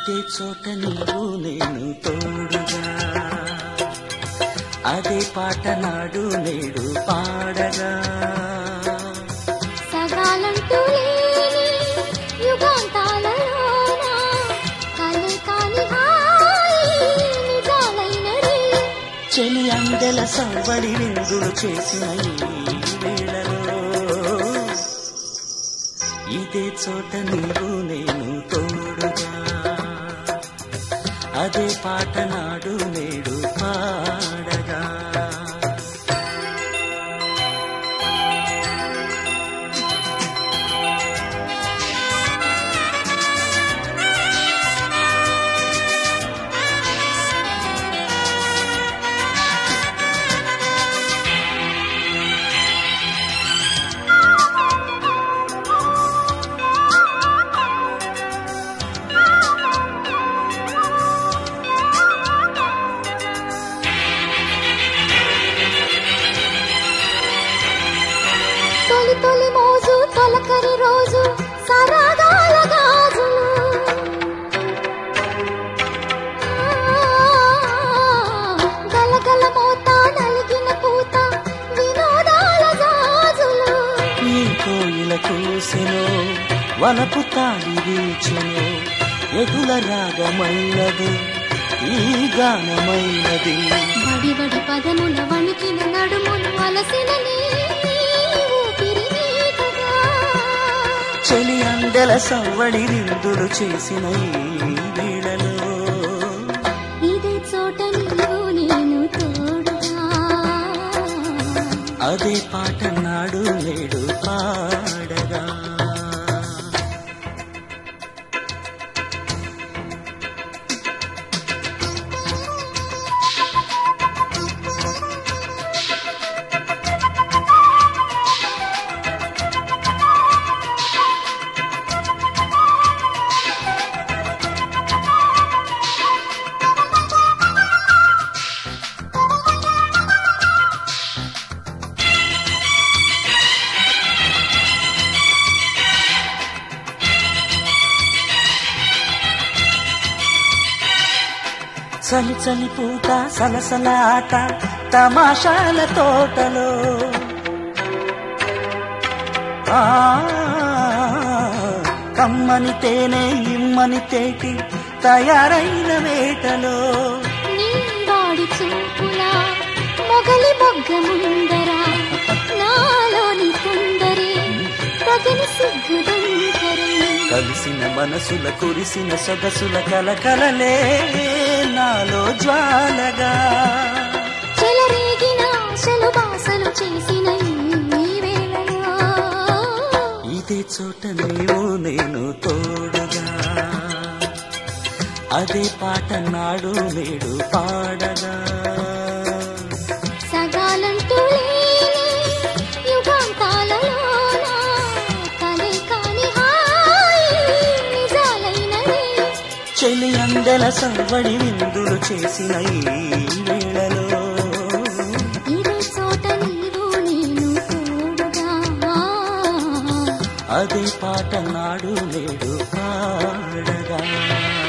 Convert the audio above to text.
ఇదే చోట నీవు నేను తోడుగా అదే పాట నాడు నేడు పాడగా సగాలంటూ లేని యుగాంతాలలోన కలే కాని హాయి నిజాలైనది చెలి అందెల సవ్వడి విందులు చేసిన ఈ వేళలో ఇదే చోట నీవు నేను తోడుగా అదే పాట నాడు నేడు పాడగా తొలి తొలి మోజు తొలకరి రోజు సరదాల గాజులు గలగల మోత నలిగిన పూత వినోదాల గాజులు ఈ కోయిల కూసెను వనపు తాడి వీచెను ఎగుల రాగమైనది ఈ గానమైనది బడి బడి పదముల వణికిన నడుములు అలసిన నీ ఊపిరి నీటగా. చెలి అందెల సవ్వడి విందులు చేసిన ఈ వేళలో ఇదే చోట నీవు నేను తోడుగా అదే పాట నాడు నేడు పాడగా చలి చలి పూట సలసల ఆట తమాషాల తోటలో ఆ కమ్మని తేనె ఇమ్మని తేటి తయారైన వేటలో నీ వాడి చూపులా మొగలి మొగ్గ ముందర నాలోని కుందరి తగిన సిగ్గుదంకరే కలిసిన మనసుల కురిసిన సొగసుల కలకలలే నాలో జ్వాలగా చెలరేగిన ఆశలు బాసలు చేసిన ఈ వేళలో ఇదే చోట నీవు నేను తోడుగా అదే పాట నాడు నేడు పాడగా సగాలంటూ లేని యుగాంతాలలోన కలే కాని హాయి నిజాలైనది చెలి అందెల సవ్వడి విందులు చేసిన ఈ వేళలో ఇదే చోట నీవు నేను తోడుగా అదే పాట నాడు నేడు పాడగా